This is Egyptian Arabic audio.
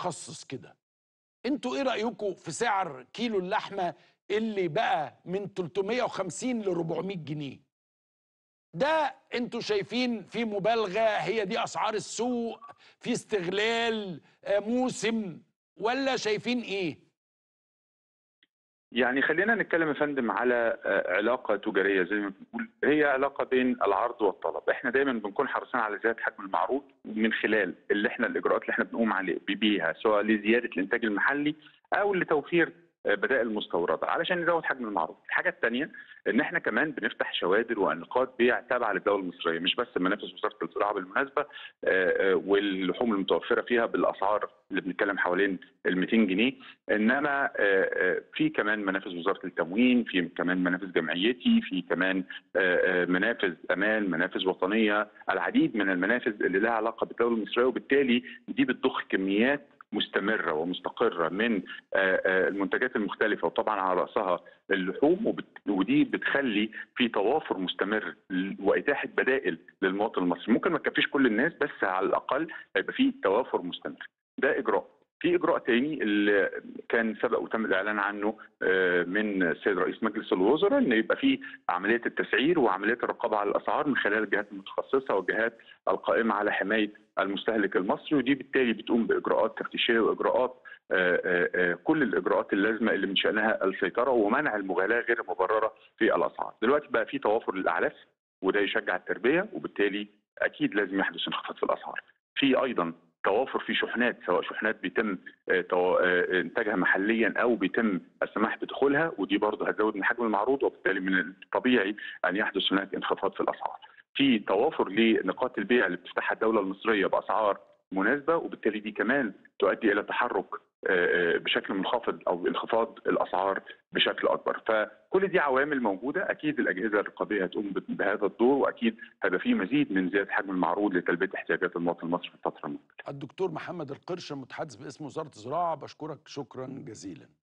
متخصص كده انتوا ايه رايكم في سعر كيلو اللحمه اللي بقى من 350 ل 400 جنيه ده انتوا شايفين في مبالغه هي دي اسعار السوق في استغلال آه، موسم ولا شايفين ايه يعني خلينا نتكلم يا فندم على آه، علاقه تجاريه زي ما بنقول هي علاقه بين العرض والطلب احنا دايما بنكون حريصين على زياده حجم المعروض من خلال اللي احنا الاجراءات اللي احنا بنقوم عليه بيها سواء لزياده الانتاج المحلي او لتوفير آه، بدائل مستورده علشان نزود حجم المعروض الحاجه الثانيه ان احنا كمان بنفتح شوادر وانقاض بيع تابعه للدوله المصريه مش بس منافذ وزاره الزراعه بالمناسبه آه، آه، واللحوم المتوفره فيها بالاسعار اللي بنتكلم حوالين ال 200 جنيه انما آه، آه، في كمان منافذ وزاره التموين في كمان منافذ جمعيتي في كمان آه، آه، منافذ امان منافذ وطنيه العديد من المنافذ اللي لها علاقه بالدوله المصريه وبالتالي دي بتضخ كميات مستمره ومستقره من آه، آه، المنتجات المختلفه وطبعا على راسها اللحوم وبت- ودي بتخلي في توافر مستمر ل- واتاحه بدائل للمواطن المصري ممكن ما تكفيش كل الناس بس على الاقل هيبقى في توافر مستمر ده اجراء في اجراء تاني اللي كان سبق وتم الاعلان عنه آه، من السيد رئيس مجلس الوزراء ان يبقى في عمليه التسعير وعمليه الرقابه على الاسعار من خلال الجهات المتخصصه والجهات القائمه على حمايه المستهلك المصري ودي بالتالي بتقوم باجراءات تفتيشيه واجراءات آه، آه، آه، كل الاجراءات اللازمه اللي من شانها السيطره ومنع المغالاه غير المبرره في الاسعار. دلوقتي بقى في توافر للاعلاف وده يشجع التربيه وبالتالي اكيد لازم يحدث انخفاض في الاسعار. في ايضا توافر في شحنات سواء شحنات بيتم آه، تو- آه، انتاجها محليا او بيتم السماح بدخولها ودي برضه هتزود من حجم المعروض وبالتالي من الطبيعي ان يحدث هناك انخفاض في الاسعار. في توافر لنقاط البيع اللي بتفتحها الدوله المصريه باسعار مناسبه وبالتالي دي كمان تؤدي الى تحرك آه، آه، بشكل منخفض او انخفاض الاسعار بشكل اكبر فكل دي عوامل موجوده اكيد الاجهزه الرقابيه هتقوم ب- بهذا الدور واكيد هيبقى في مزيد من زياده حجم المعروض لتلبيه احتياجات المواطن المصري في الفتره المقبله الدكتور محمد القرش متحدث باسم وزاره الزراعه بشكرك شكرا جزيلا